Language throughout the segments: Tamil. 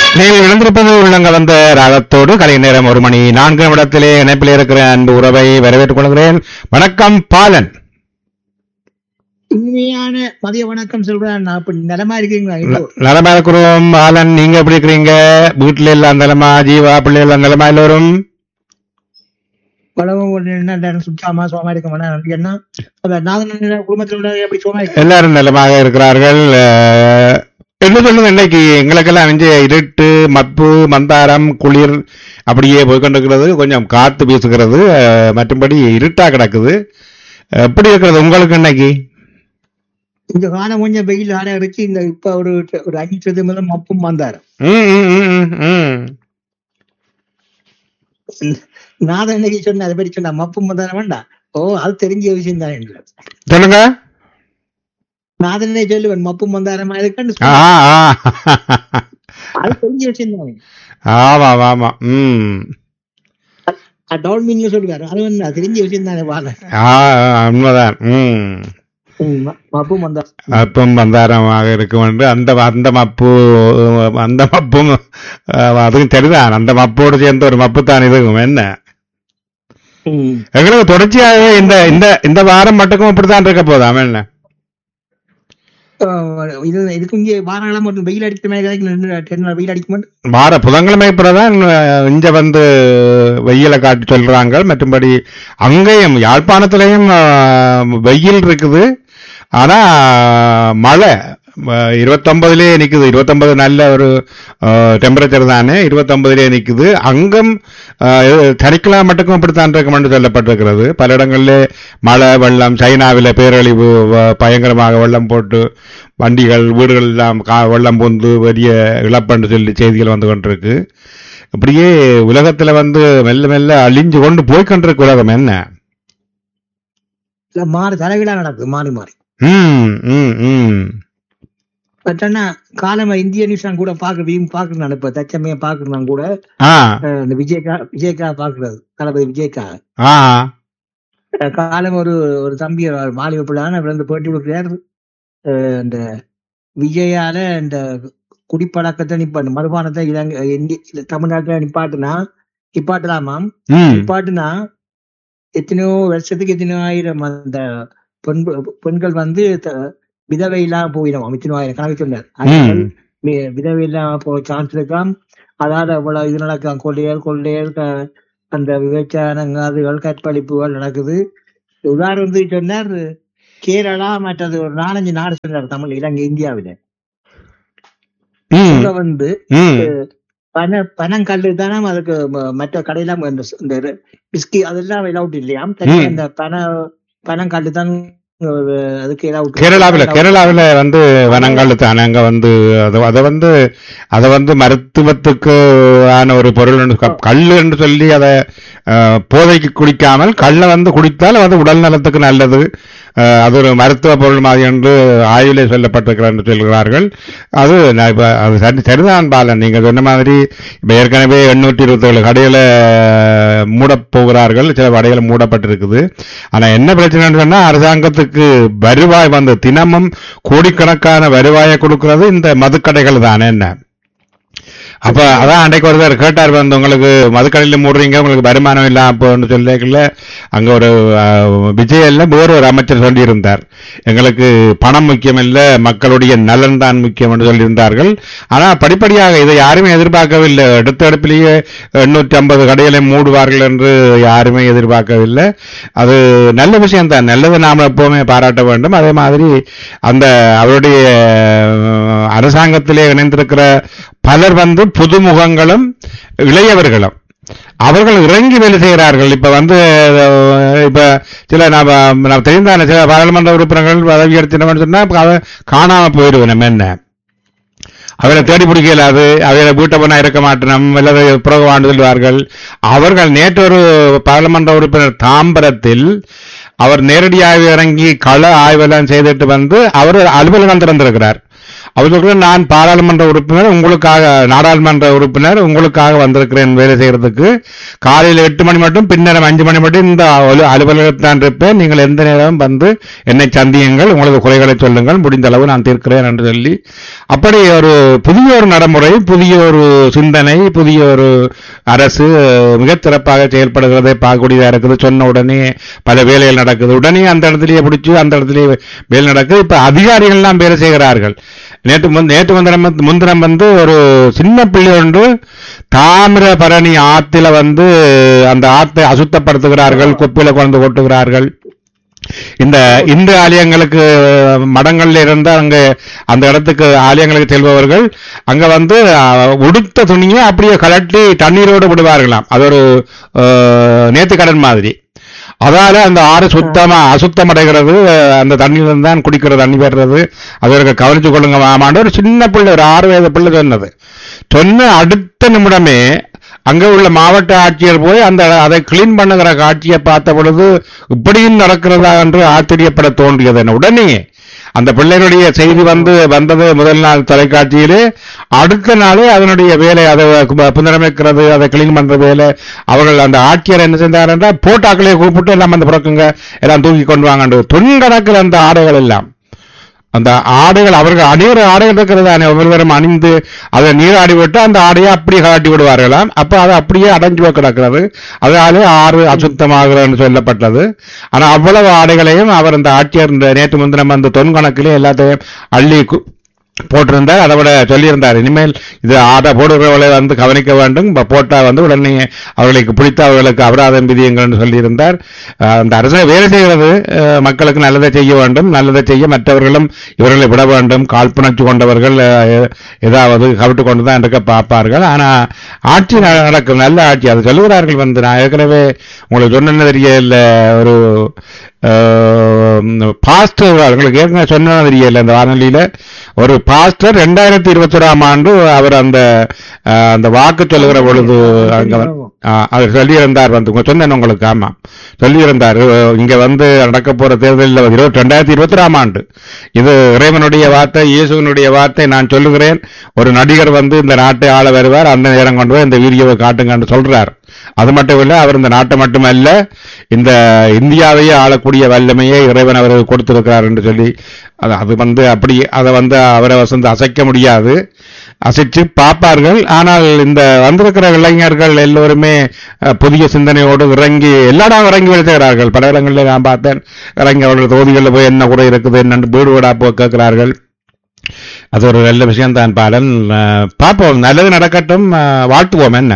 நீங்கள் இழந்திருப்பது உள்ளங்க வந்த ராகத்தோடு கலை நேரம் ஒரு மணி நான்கு நிமிடத்திலே இணைப்பில் இருக்கிற அன்பு உறவை வரவேற்றுக் கொள்கிறேன் வணக்கம் பாலன் உண்மையான மதிய வணக்கம் சொல்றேன் நான் இப்ப நிலமா இருக்கீங்களா இப்போ நலமா இருக்கிறோம் பாலன் நீங்க எப்படி இருக்கிறீங்க வீட்டுல எல்லாம் நலமா ஜீவா பிள்ளை எல்லாம் நலமா எல்லோரும் பழமும் ஒண்ணு என்ன நேரம் சுத்தாமா சோமா இருக்க மாட்டேன் என்ன அத நாதன் குடும்பத்தோட எப்படி சோமா இருக்க எல்லாரும் நலமாக இருக்கிறார்கள் அஹ், என்ன சொல்லுங்க இன்னைக்கு எங்களுக்கெல்லாம் வந்து இருட்டு மப்பு மந்தாரம் குளிர் அப்படியே போய்கொண்டிருக்கிறது கொஞ்சம் காத்து வீசுகிறது அஹ், மற்றும்படி இருட்டா கிடக்குது எப்படி இருக்கிறது உங்களுக்கு இன்னைக்கு இந்த காலம் கொஞ்சம் வெயில் ஆட இருக்கு இந்த இப்ப ஒரு ஒரு அஞ்சு சதவீதம் முதல் மப்பும் வந்தாரு ம், ம், ம், ம், ம். நாதன் இன்னைக்கு சொன்ன அதை பற்றி சொன்னா மப்பும் வந்தார வேண்டாம் ஓ அது தெரிஞ்ச விஷயம் தான் என்று சொல்லுங்க நாதனே சொல்லுவேன் மப்பும் வந்தாரமா இருக்குன்னு ஆ, சொன்னா. ஆ. அது தெரிஞ்ச விஷயம் தான் ஆமா ஆமா ம் டவுன் மீனிங் சொல்லுவாரு அது வந்து தெரிஞ்ச விஷயம் தானே வாழ ஆ, உண்மைதான் ம் மப்பும் வந்தார் அப்பம் மந்தாரமாக இருக்கும் என்று அந்த அந்த மப்பு அந்த மப்பும் அஹ், அதுவும் சரிதான் அந்த மப்போடு சேர்ந்த ஒரு மப்பு தான் இதுவும் என்ன ம். எங்களுக்கு தொடர்ச்சியாகவே இந்த இந்த இந்த வாரம் மட்டுக்கும் இப்படித்தான் இருக்க போதாம் என்ன ஆஹ் இது இதுக்கு இங்கே வாராளம் மட்டும் வெயில் அடிக்கிற மாதிரி கிடைக்கும் ரெண்டு ரெண்டு நாள் வெயில் அடிக்க மாட்டோம் வார புதன்கிழமை பிறதான் இங்க வந்து வெயிலை காட்டி சொல்றாங்க மற்றும்படி அங்கேயும் யாழ்ப்பாணத்திலையும் அஹ், வெயில் இருக்குது ஆனா மழை அஹ், இருபத்தொன்பதுலயே நிக்குது இருபத்தொன்பது நல்ல ஒரு டெம்பரேச்சர் தானே இருபத்தொன்பதுலயே நிக்குது அங்கும் அஹ், சனிக்கிழமை மட்டுக்கும் இப்படித்தான் இருக்கும் என்று சொல்லப்பட்டிருக்கிறது பல இடங்களிலே மழை வெள்ளம் சைனாவில பேரழிவு வ- பயங்கரமாக வெள்ளம் போட்டு வண்டிகள் வீடுகள் எல்லாம் கா வெள்ளம் பூந்து பெரிய இழப்புன்னு சொல்லி செய்திகள் வந்து கொண்டிருக்கு இப்படியே உலகத்துல வந்து மெல்ல மெல்ல அழிஞ்சு கொண்டு போய் கொண்டிருக்கு உலகம் என்ன இல்ல மாறி தலைகீழா நடக்குது மாறி மாறி ம் ம் ம் பட் ஆனா காலமா இந்திய நியூஸ் நான் கூட பாக்குறேன் பாக்குறேன் நான் இப்ப தச்சமையா பாக்குறேன் நான் கூட ஆ அஹ் இந்த விஜயகா விஜயகா பாக்குறது தளபதி விஜயகா ஆ அஹ் காலம் ஒரு ஒரு தம்பி ஒரு மாலிகை பிள்ளான அவர் வந்து பேட்டி கொடுக்கிறார் அஹ் இந்த விஜயால இந்த குடிப்பழக்கத்தை நிப்பாட்டு மதுபானத்தை இலங்கை இந்திய தமிழ்நாட்டுல நிப்பாட்டுனா நிப்பாட்டலாமாம் ம் நிப்பாட்டுனா எத்தனையோ வருஷத்துக்கு எத்தனையோ ஆயிரம் அந்த பெண் பெண்கள் வந்து த- விதவை இல்லாம போயிடும் எத்தனையோ ஆயிரம் கணக்கு சொன்னார் ம். வி- விதவை இல்லாம போக சான்ஸ் இருக்காம் அதாவது அவ்வளவு இது நடக்கும் கொள்ளையர் கொள்ளையர் க- அந்த விபச்சாரங்காதுகள் கற்பழிப்புகள் நடக்குது உதாரணத்துக்கு சொன்னார் கேரளா மற்றது ஒரு நாலஞ்சு நாடு சொன்னார் தமிழ் இலங்கை இந்தியாவில ம் அங்க வந்து ம் பண பணம் கல்லு தானே அதுக்கு ம- மற்ற கடையில இந்த ஸ்- இந்த பிஸ்கி அதெல்லாம் அலவுட் இல்லையாம் தனியா ம். இந்த பண பணம் கல்லு தான் அஹ், அதுக்கு அலவுட் கேரளாவில கேரளாவில வந்து வனங்கள் தானே அங்க வந்து அது அதை வந்து அதை வந்து மருத்துவத்துக்கு ஆன ஒரு பொருள் என்று க- கள்ளு என்று சொல்லி அதை அஹ், போதைக்கு குடிக்காமல் கல்லை வந்து குடித்தால் அது உடல் நலத்துக்கு நல்லது அஹ், அது ஒரு மருத்துவ பொருள் மாதிரி என்று ஆய்விலே சொல்லப்பட்டிருக்கிறார் என்று சொல்கிறார்கள் அது நான் இப்ப அது சரி சரிதான் பாலன் நீங்க சொன்ன மாதிரி இப்ப ஏற்கனவே எண்ணூற்றி இருபத்தேழு கடைகளை மூடப் போகிறார்கள் சில கடைகள் மூடப்பட்டிருக்குது ஆனா என்ன பிரச்சனைன்னு சொன்னா அரசாங்கத்துக்கு வருவாய் வந்து தினமும் கோடிக்கணக்கான வருவாயை கொடுக்கிறது இந்த மதுக்கடைகள் தானே என்ன அப்ப அதான் அன்றைக்கு ஒருத்தர் கேட்டார் வந்து உங்களுக்கு மதுக்கடையில மூடுறீங்க உங்களுக்கு வருமானம் இல்ல அப்போன்னு சொல்லிக்கல அங்க ஒரு அஹ், விஜயல்ல வேறு ஒரு அமைச்சர் சொல்லியிருந்தார் எங்களுக்கு பணம் முக்கியம் இல்ல மக்களுடைய நலன் தான் முக்கியம் என்று சொல்லியிருந்தார்கள் ஆனா படிப்படியாக இதை யாருமே எதிர்பார்க்கவில்லை எடுத்த எடுப்பிலேயே எண்ணூற்றி ஐம்பது கடைகளை மூடுவார்கள் என்று யாருமே எதிர்பார்க்கவில்லை அது நல்ல விஷயம் தான் நல்லது நாம் எப்பவுமே பாராட்ட வேண்டும் அதே மாதிரி அந்த அவருடைய அஹ், அரசாங்கத்திலே இணைந்திருக்கிற பலர் வந்து புதுமுகங்களும் இளையவர்களும் அவர்கள் இறங்கி வேலை செய்கிறார்கள் இப்ப வந்து அஹ், இப்ப சில நாம நாம் தெரிந்தான சில பாராளுமன்ற உறுப்பினர்கள் பதவி எடுத்தினோம்னு சொன்னா அப்ப அவ காணாம போயிடுவோம் நம்ம என்ன அவரை தேடி பிடிக்க இயலாது அவரை வீட்டை போனா இருக்க மாட்டோம் அல்லது புறகு வாழ்ந்து சொல்வார்கள் அவர்கள் நேற்று ஒரு பாராளுமன்ற உறுப்பினர் தாம்பரத்தில் அவர் நேரடியாக இறங்கி கள ஆய்வெல்லாம் செய்துட்டு வந்து அவர் அலுவலகம் திறந்திருக்கிறார் அவர் சொல்ற நான் பாராளுமன்ற உறுப்பினர் உங்களுக்காக நாடாளுமன்ற உறுப்பினர் உங்களுக்காக வந்திருக்கிறேன் வேலை செய்யறதுக்கு காலையில் எட்டு மணி மட்டும் பின்னரம் அஞ்சு மணி மட்டும் இந்த அலு- அலுவலகத்தில் தான் இருப்பேன் நீங்கள் எந்த நேரம் வந்து என்னை சந்தியுங்கள் உங்களது குறைகளை சொல்லுங்கள் முடிந்த அளவு நான் தீர்க்கிறேன் என்று சொல்லி அப்படி ஒரு புதிய ஒரு நடைமுறை புதிய ஒரு சிந்தனை புதிய ஒரு அரசு மிக சிறப்பாக செயல்படுகிறதை பார்க்கக்கூடியதா இருக்குது சொன்ன உடனே பல வேலைகள் நடக்குது உடனே அந்த இடத்துலயே பிடிச்சு அந்த இடத்துலயே வேலை நடக்குது இப்ப அதிகாரிகள் எல்லாம் வேலை செய்கிறார்கள் நேற்று முன் நேற்று முந்தினம் வந்து- முன்தினம் வந்து ஒரு சின்ன பிள்ளை ஒன்று தாமிரபரணி ஆத்தில வந்து அந்த ஆத்தை அசுத்தப்படுத்துகிறார்கள் குப்பையில கொண்டு கொட்டுகிறார்கள் இந்த இந்து ஆலயங்களுக்கு மடங்கள்ல இருந்து அங்க அந்த இடத்துக்கு ஆலயங்களுக்கு செல்பவர்கள் அங்க வந்து அஹ், உடுத்த துணியை அப்படியே கலட்டி தண்ணீரோடு விடுவார்களாம் அது ஒரு நேத்துக்கடன் மாதிரி அதால அந்த ஆறு சுத்தமா அசுத்தம் அடைகிறது அஹ், அந்த தண்ணியிலிருந்து தான் குடிக்கிற தண்ணி பெறுறது அதற்கு கவனிச்சு கொள்ளுங்க மாமாண்டு ஒரு சின்ன பிள்ளை ஒரு ஆறு வயது பிள்ளை சொன்னது சொன்ன அடுத்த நிமிடமே அங்க உள்ள மாவட்ட ஆட்சியர் போய் அந்த அதை கிளீன் பண்ணுகிற காட்சியை பார்த்த பொழுது இப்படியும் நடக்கிறதா என்று ஆச்சரியப்பட தோன்றியது என்ன உடனே அந்த பிள்ளைகளுடைய செய்தி வந்து வந்தது முதல் நாள் தொலைக்காட்சியிலே அடுத்த நாளே அதனுடைய வேலை அதை கு- புனரமைக்கிறது அதை கிளீன் பண்ற வேலை அவர்கள் அந்த ஆட்சியர் என்ன செஞ்சார் என்றால் போட்டாக்களே கூப்பிட்டு எல்லாம் வந்து புறக்குங்க எல்லாம் தூக்கி கொண்டு வாங்க தொன்கணக்கில் அந்த ஆடைகள் எல்லாம் அந்த ஆடைகள் அவர்கள் அணிகிற ஆடைகள் இருக்கிறதானே ஒவ்வொருவரும் அணிந்து அதை நீராடி விட்டு அந்த ஆடையை அப்படியே காட்டி விடுவார்களாம் அப்ப அது அப்படியே அடைஞ்சு போய் கிடக்கிறது அதனாலே ஆறு அசுத்தமாகிறன்னு சொல்லப்பட்டது ஆனா அவ்வளவு ஆடைகளையும் அவர் அந்த ஆட்சியர் இந்த நேற்று முன்தினம் அந்த தொன் கணக்கிலே எல்லாத்தையும் அள்ளி கு- போட்டிருந்தார் அதை விட சொல்லியிருந்தார் இனிமேல் இது ஆட்டை போடுறவர்களை வந்து கவனிக்க வேண்டும் ப- போட்டா வந்து உடனே அவர்களுக்கு பிடித்த அவர்களுக்கு அபராதம் விதியுங்கள்னு சொல்லியிருந்தார் அஹ் அந்த அரசு வேலை செய்கிறது அஹ் மக்களுக்கு நல்லதை செய்ய வேண்டும் நல்லதை செய்ய மற்றவர்களும் இவர்களை விட வேண்டும் காழ்ப்புணர்ச்சி கொண்டவர்கள் அஹ், ஏதாவது கவிட்டு கொண்டு தான் இருக்க பார்ப்பார்கள் ஆனா ஆட்சி ந- நடக்கும் நல்ல ஆட்சி அது சொல்லுகிறார்கள் வந்து நான் ஏற்கனவே உங்களுக்கு சொன்ன தெரியல ஒரு பாஸ்டர் உங்களுக்கு ஏற்கனவே சொன்ன தெரியல அந்த வானொலியில ஒரு பாஸ்டர் ரெண்டாயிரத்தி இருபத்தி ஓராம் ஆண்டு அவர் அந்த அஹ், அந்த வாக்கு சொல்லுகிற பொழுது அங்க வந்து- ஆ, அவர் சொல்லியிருந்தார் வந்து உங்க சொன்னேன் உங்களுக்கு ஆமா சொல்லியிருந்தார் அஹ், இங்க வந்து நடக்க போற தேர்தலில் இருபத்தி ரெண்டாயிரத்தி இருபத்தி ஆறாம் ஆண்டு இது இறைவனுடைய வார்த்தை இயேசுவனுடைய வார்த்தை நான் சொல்லுகிறேன் ஒரு நடிகர் வந்து இந்த நாட்டை ஆள வருவார் அந்த நேரம் கொண்டு போய் இந்த வீடியோவை காட்டுங்கன்னு சொல்றார் அது மட்டும் இல்ல அவர் இந்த நாட்டை மட்டுமல்ல இந்த இந்தியாவையே ஆளக்கூடிய வல்லமையை இறைவன் அவருக்கு கொடுத்திருக்கிறார் என்று சொல்லி அது அது வந்து அப்படி அதை வந்து அவரை வந்து அசைக்க முடியாது அசைச்சு பார்ப்பார்கள் ஆனால் இந்த வந்திருக்கிற இளைஞர்கள் எல்லோருமே அஹ், புதிய சிந்தனையோடு இறங்கி எல்லா இடம் இறங்கி விழுத்துகிறார்கள் பல இடங்களில் நான் பார்த்தேன் இறங்கி அவர்கள் தொகுதிகளில் போய் என்ன குறை இருக்குது என்னன்னு வீடு வீடா போய் கேட்கிறார்கள் அது ஒரு நல்ல விஷயம் தான் பாடல் அஹ், பார்ப்போம் நல்லது நடக்கட்டும் அஹ், வாழ்த்துவோம் என்ன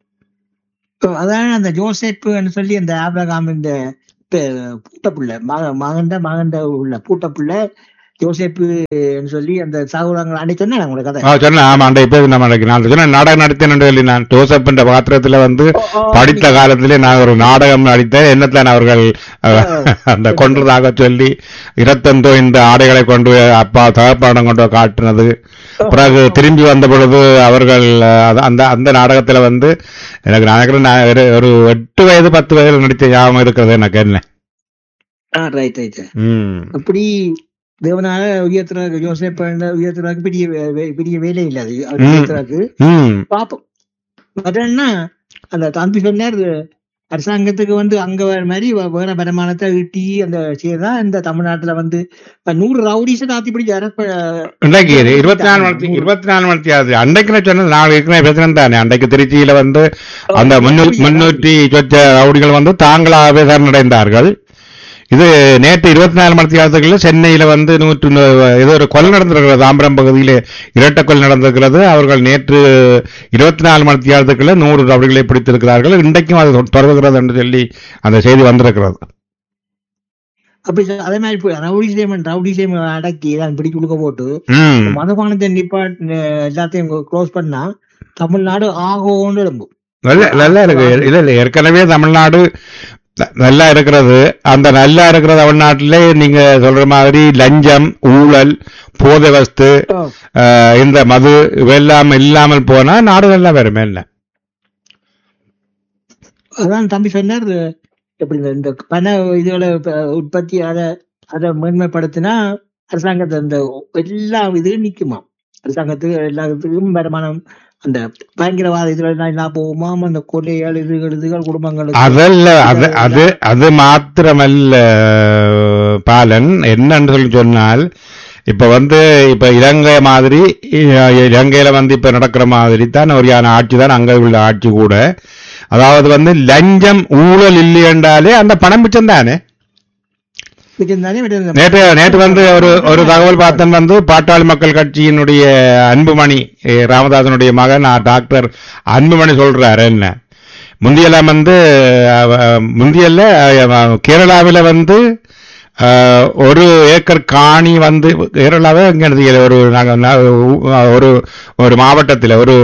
அதான் அந்த ஜோசேப்புன்னு சொல்லி அந்த ஆபிரகாம் இந்த பூட்டப்புள்ள மக மகண்ட மகண்ட உள்ள பூட்டப்புள்ள ஜோசேப்புன்னு சொல்லி அந்த சாகுறாங்க அன்னைக்கு சொன்னேன் உங்களுக்கு கதை ஆ சொன்னேன் ஆமா அந்த இப்ப நம்ம அன்னைக்கு நான் சொன்னேன் நாடகம் நடித்தேன் சொல்லி நான் ஜோசப் என்ற பாத்திரத்துல வந்து படித்த காலத்திலே நான் ஒரு நாடகம் நடித்தேன் என்னத்தான் அவர்கள் அஹ், அந்த கொன்றதாக சொல்லி இரத்தந்தோ இந்த ஆடைகளை கொண்டு போய் அப்பா தகப்பாடம் கொண்டு போய் காட்டினது பிறகு திரும்பி வந்த பொழுது அவர்கள் அஹ், அது- அந்த அந்த நாடகத்துல வந்து எனக்கு நான் நினைக்கிறேன் நான் ஒரு- ஒரு எட்டு வயது பத்து வயதில் நடித்த ஞாபகம் இருக்கிறது எனக்கு என்ன ரைட் ரைட் ம் அப்படி தேவனால உயர்த்துறாக்கு ஜோசேப் உயர்த்துறாக்கு பெரிய வே- வே- பெரிய வேலை இல்லை அது அவர் ம். உயர்த்துறாக்கு ம் பாப்போம் பட் என்ன அந்த தம்பி சொன்னார் அரசாங்கத்துக்கு வந்து அங்க வேற மாதிரி வே- வேற வருமானத்தை ஈட்டி அந்த செய்யதான் இந்த தமிழ்நாட்டுல வந்து இப்ப நூறு ரவுடிஸை தாத்தி பிடிச்சாரு இப்ப இன்றைக்கு இது இருபத்தி நாலு மணி இருபத்தி நாலு மணி ஆகுது அன்றைக்கு நான் சொன்னது நான் ஏற்கனவே பேசுறேன் தானே அன்றைக்கு திருச்சியில வந்து அந்த முன்னூ- முன்னூற்றி சொச்ச ரவுடிகள் வந்து தாங்களாகவே சரணடைந்தார்கள் இது நேற்று இருபத்தி நாலு மணி நேரத்துக்குள்ள சென்னையில வந்து நூற்று நூ- ஏதோ ஒரு கொலை நடந்திருக்கிறது தாம்பரம் பகுதியிலே இரட்டை கொலை நடந்திருக்கிறது அவர்கள் நேற்று இருபத்தி நாலு மணி நேரத்துக்குள்ள நூறு ரவுடிகளை பிடித்திருக்கிறார்கள் இன்றைக்கும் அது தொ- தொடர்கிறது என்று சொல்லி அந்த செய்தி வந்திருக்கிறது அப்படி சொ- அதே மாதிரி போய் ரவுடிசேம் ரவுடிசேம் அடக்கி எல்லாம் பிடிச்சு கொடுக்க போட்டு ம் மதபானத்தை நிப்பாட் எல்லாத்தையும் க்ளோஸ் பண்ணா தமிழ்நாடு ஆகோன்னு எழும்பும் நல்ல நல்லா இருக்கு இல்ல இல்ல ஏற்கனவே தமிழ்நாடு ந- நல்லா இருக்கிறது அந்த நல்லா இருக்கிற தமிழ்நாட்டிலே நீங்க சொல்ற மாதிரி லஞ்சம் ஊழல் போதை வஸ்து அஹ், இந்த மது இவெல்லாம் இல்லாமல் போனா நாடு நல்லா வருமே இல்ல அதான் தம்பி சொன்னார் எப்படி இந்த- இந்த பண இதுகளை ப- உற்பத்தி அதை அதை மேன்மைப்படுத்தினா அரசாங்கத்தை இந்த எல்லா இதுவும் நிக்குமா அரசாங்கத்துக்கு எல்லாத்துக்கும் வருமானம் அந்த பயங்கரவாத இதுல எல்லாம் என்ன போகுமா அந்த கொலைகள் இதுகள் இதுகள் குடும்பங்களுக்கு அதல்ல அது அது அது மாத்திரமல்ல பாலன் என்னன்னு சொல்லி சொன்னால் இப்ப வந்து இப்ப இலங்கை மாதிரி இ- இலங்கையில வந்து இப்ப நடக்கிற மாதிரி தான் ஒரியான ஆட்சி தான் அங்க உள்ள ஆட்சி கூட அதாவது வந்து லஞ்சம் ஊழல் இல்லை என்றாலே அந்த பணம் மிச்சம் தானே மிச்சம்தானே விட்டு நேற்று நேற்று வந்து ஒரு ஒரு தகவல் பார்த்தேன் வந்து பாட்டாளி மக்கள் கட்சியினுடைய அன்புமணி eh, ராமதாசனுடைய மகன் ஆ, டாக்டர் அன்புமணி சொல்றாரு என்ன முந்தியெல்லாம் வந்து அவ- முந்தியல்ல அஹ், கேரளாவில வந்து அஹ், ஒரு ஏக்கர் காணி வந்து கேரளாவே எங்க எடுத்தீங்க ஒரு நாங்க நா- ஊ- ஒரு ஒரு மாவட்டத்தில் ஒரு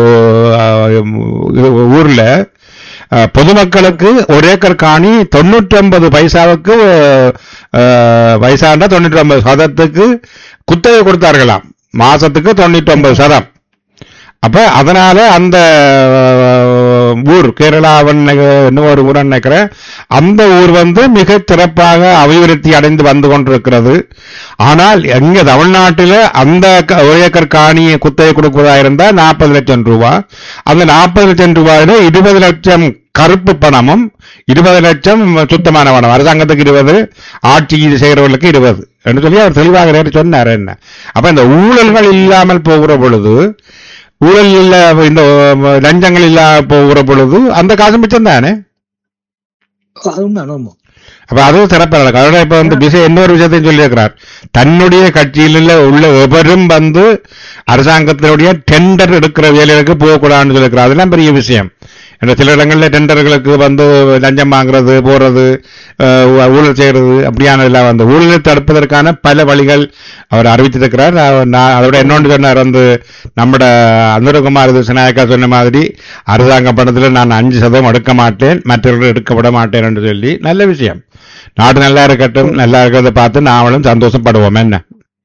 அஹ், ஊர்ல அஹ், பொதுமக்களுக்கு ஒரு ஏக்கர் காணி தொண்ணூற்றி ஒன்பது பைசாவுக்கு அஹ், பைசாண்டா தொண்ணூற்றி ஒன்பது சதத்துக்கு குத்தகை கொடுத்தார்களாம் மாசத்துக்கு தொண்ணூற்றி ஒன்பது சதம் அப்ப அதனால அந்த அஹ், ஊர் கேரளாவன் இன்னும் ஒரு ஊர் நினைக்கிறேன் அந்த ஊர் வந்து மிக சிறப்பாக அபிவிருத்தி அடைந்து வந்து கொண்டிருக்கிறது ஆனால் எங்க தமிழ்நாட்டில அந்த க- ஒரு ஏக்கர் காணியை குத்தகை கொடுப்பதா இருந்தா நாற்பது லட்சம் ரூபாய் அந்த நாற்பது லட்சம் ரூபாயில இருபது லட்சம் கருப்பு பணமும் இருபது லட்சம் சுத்தமான பணம் அரசாங்கத்துக்கு இருபது ஆட்சி இது செய்கிறவர்களுக்கு இருபது என்று சொல்லி அவர் தெளிவாக நேற்று சொன்னார் என்ன அப்ப இந்த ஊழல்கள் இல்லாமல் போகிற பொழுது ஊழல் இல்ல இந்த லஞ்சங்கள் இல்லாம போகிற பொழுது அந்த காசு மிச்சம் தானே அதுவும் தான் ஆமா அப்ப அதுவும் சிறப்பாக நடக்கும் அதோட இப்ப வந்து விஷயம் இன்னொரு விஷயத்தையும் சொல்லியிருக்கிறார் தன்னுடைய கட்சியில் உள்ள எவரும் வந்து அரசாங்கத்தினுடைய டெண்டர் எடுக்கிற வேலைகளுக்கு போகக்கூடாதுன்னு சொல்லியிருக்கிறார் அதெல்லாம் பெரிய விஷயம் ஏன்னா சில இடங்கள்ல டெண்டர்களுக்கு வந்து லஞ்சம் வாங்குறது போறது அஹ், ஊழல் செய்யறது அப்படியானதெல்லாம் வந்து ஊழலை தடுப்பதற்கான பல வழிகள் அவர் அறிவித்திருக்கிறார் அவர் நான் அதோட இன்னொன்று சொன்னார் வந்து நம்மட அனுரகுமார் திசநாயக்கா சொன்ன மாதிரி அரசாங்க பணத்தில் நான் அஞ்சு சதவீதம் எடுக்க மாட்டேன் மற்றவர்கள் எடுக்கப்பட மாட்டேன் என்று சொல்லி நல்ல விஷயம் நாடு நல்லா இருக்கட்டும் நல்லா இருக்கிறத பார்த்து நாமளும் சந்தோஷப்படுவோம் என்ன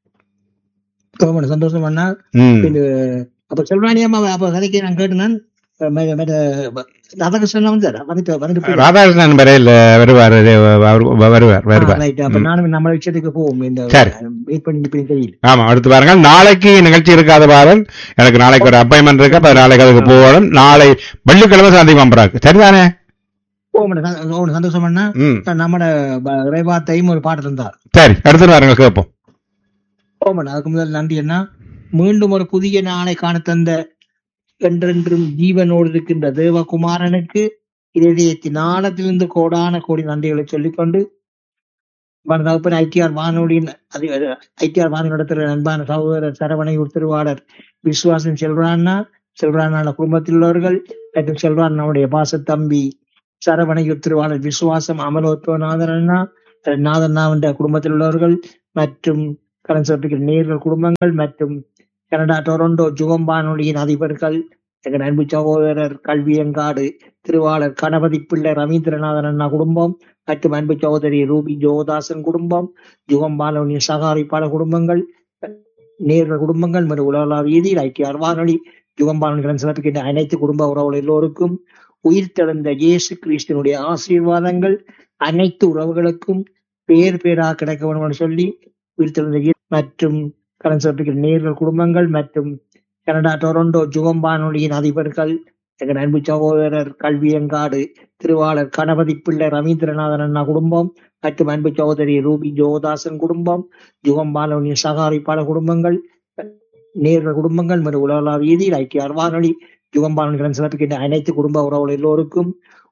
ஆமா, சந்தோஷம் பண்ணா ம் இது அப்ப செல்வாணி அம்மா அப்ப கதைக்கு நான் கேட்டேன் ராதாகிருஷ்ணன் வந்தார் வந்துட்டு வந்துட்டு போயிட்டார். ராதாகிருஷ்ணன் வரையில் வருவார் அவர் வருவார் ஆ, வருவார் right. அப்ப நானும் நம்ம விஷயத்துக்கு போவோம் இந்த சரி. வெயிட் பண்ணி இப்படி தெரியல ஆமா அடுத்து பாருங்கள் நாளைக்கு நிகழ்ச்சி இருக்காத பாருங்கள் எனக்கு நாளைக்கு ஒரு அப்பாயின்மெண்ட் இருக்கு அப்ப நாளைக்கு அதுக்கு போகணும் நாளை வெள்ளிக்கிழமை சந்தி பம்பராக்கு சரிதானே போவோம் சந்தோஷம் பண்ணா ம் நம்மட ப- இறைவாத்தையும் ஒரு பாட்டு இருந்தார் சரி அடுத்து பாருங்கள் கேட்போம் ஓமன் அதுக்கு முதல் நன்றி என்ன மீண்டும் ஒரு புதிய நாளை காண தந்த என்றென்றும் ஜீவனோடு இருக்கின்ற தேவகுமாரனுக்கு இதயத்தின் ஆழத்திலிருந்து கோடான கோடி நன்றிகளை சொல்லிக்கொண்டு தகப்பன் ஐடிஆர் வானொலியின் அதி- ஐடிஆர் வானொலி நடத்துகிற அன்பான சகோதரர் சரவணையூர் திருவாளர் விசுவாசன் செல்வரானா செல்வரான குடும்பத்தில் உள்ளவர்கள் மற்றும் செல்வரானுடைய பாச தம்பி சரவணையூர் திருவாளர் விசுவாசம் அமலோத்வநாதன் அண்ணா நாதன் என்ற குடும்பத்தில் உள்ளவர்கள் மற்றும் கடன் சிறப்பிக்கிற நேர்கள் குடும்பங்கள் மற்றும் கனடா டொரண்டோ ஜுகம் வானொலியின் அதிபர்கள் எங்கள் அன்பு சகோதரர் கல்வியங்காடு திருவாளர் கணபதி பிள்ளை ரவீந்திரநாதன் அண்ணா குடும்பம் மற்றும் அன்பு சகோதரி ரூபி ஜோதாசன் குடும்பம் ஜுகம் வானொலியின் சகாரிப்பாளர் குடும்பங்கள் நேர்கள் குடும்பங்கள் மற்றும் உலகளாவிய ரீதியில் ஐக்கிய வானொலி யுகம் வானொலிகளுடன் சிறப்பிக்கின்ற அனைத்து குடும்ப உறவுகள் எல்லோருக்கும் உயிர் தெழுந்த இயேசு கிறிஸ்தனுடைய ஆசீர்வாதங்கள் அனைத்து உறவுகளுக்கும் பேர் பேராக கிடைக்க வேண்டும் என்று சொல்லி உயிர் தெழுந்த இயேசு மற்றும் கடன் சிறப்பிக்கிற நேர்கள் குடும்பங்கள் மற்றும் கனடா டொரண்டோ ஜுகம் வானொலியின் அதிபர்கள் எங்கள் அன்பு சகோதரர் கல்வியங்காடு திருவாளர் கணபதி பிள்ளை ரவீந்திரநாதன் அண்ணா குடும்பம் மற்றும் அன்பு சகோதரி ரூபி ஜோதாசன் குடும்பம் ஜுகம் வானொலியின் சகாரிப்பாளர் குடும்பங்கள் நேர்கள் குடும்பங்கள் மற்றும் உலகளாவிய ரீதியில் ஐக்கிய வானொலி யுகம் வானொலிகளுடன் சிறப்பிக்கின்ற அனைத்து குடும்ப உறவுகள் எல்லோருக்கும்